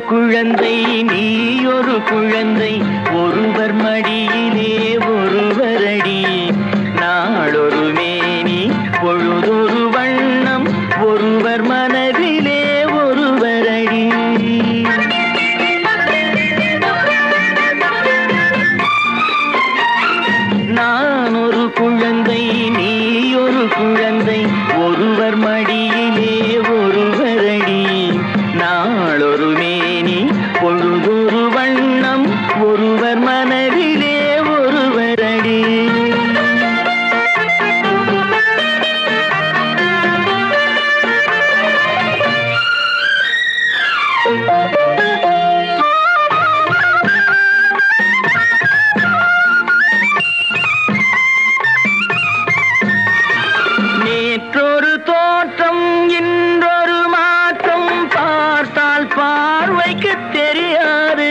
குழந்தை நீ ஒரு குழந்தை ஒருவர் மடியிலே ஒருவரடி நாளொரு மேனி பொழுதொரு வண்ணம் ஒருவர் மனதிலே ஒருவரடி நான் ஒரு குழந்தை நீ ஒரு குழந்தை ஒருவர் மடியிலே ஒருவரடி நாளொரு மேனி பொழுதொரு வண்ணம் ஒருவர் மனதிலே ஒருவரடி நேற்றொரு தோற்றம் இன்றொரு மாற்றம் பார்த்தால் பார்வைக்கு தெரியாது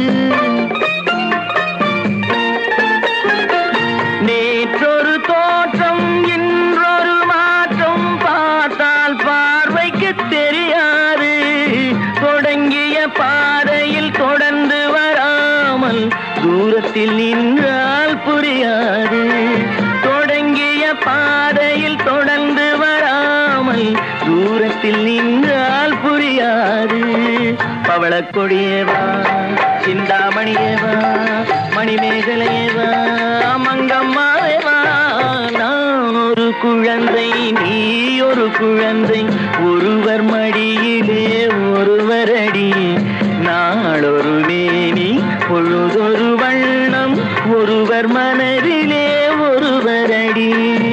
நேற்றொரு தோற்றம் இன்றொரு மாற்றம் பார்த்தால் பார்வைக்கு தெரியாது தொடங்கிய பாதையில் தொடர்ந்து வராமல் தூரத்தில் நின்றால் புரியாது தொடங்கிய பாதையில் தொடர்ந்து வராமல் தூரத்தில் நின்றால் புரியாது பவளக் கொடியேவா சிந்தாமணியேவா மணிமேகலையேவா மங்கம்மாவேவா நான் ஒரு குழந்தை நீ ஒரு குழந்தை ஒருவர் மடியிலே ஒருவரடி நாளொரு மேனி பொழுதொரு வண்ணம் ஒருவர் மனதிலே ஒருவரடி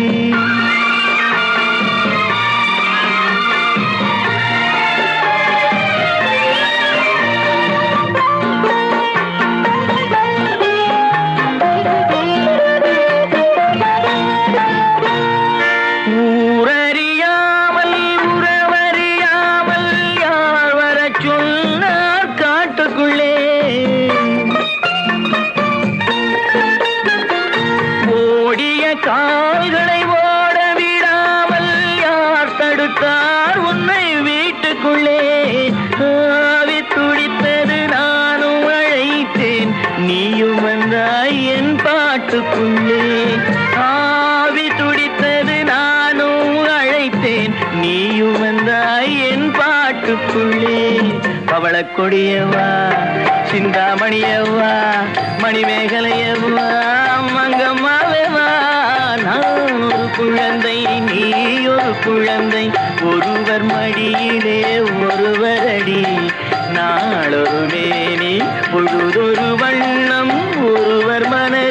ஊரறியாமல் உறவறியாமல் யார் வரச் சொன்னார் காட்டுக்குள்ளே ஓடிய கால்களை ஓட விடாமல் யார் தடுத்தார் உன்னை வீட்டுக்குள்ளே ஆவி துடித்தது நானும் அழைத்தேன் நீயும் வந்தாய் என் பாட்டுக்குள்ளே ஆவி துடித்தது நானும் அழைத்தேன் நீயும் வந்தாய் என் பாட்டுக்குள்ளே பவளக் கொடியவா சிந்தாமணியவா மணிமேகலையவா மங்கம்மாவேவா நான் ஒரு குழந்தை நீ ஒரு குழந்தை ஒருவர் மடியிலே ஒருவரடி நாளொரு மேனி பொழுதொரு வண்ணம் ஒருவர் மன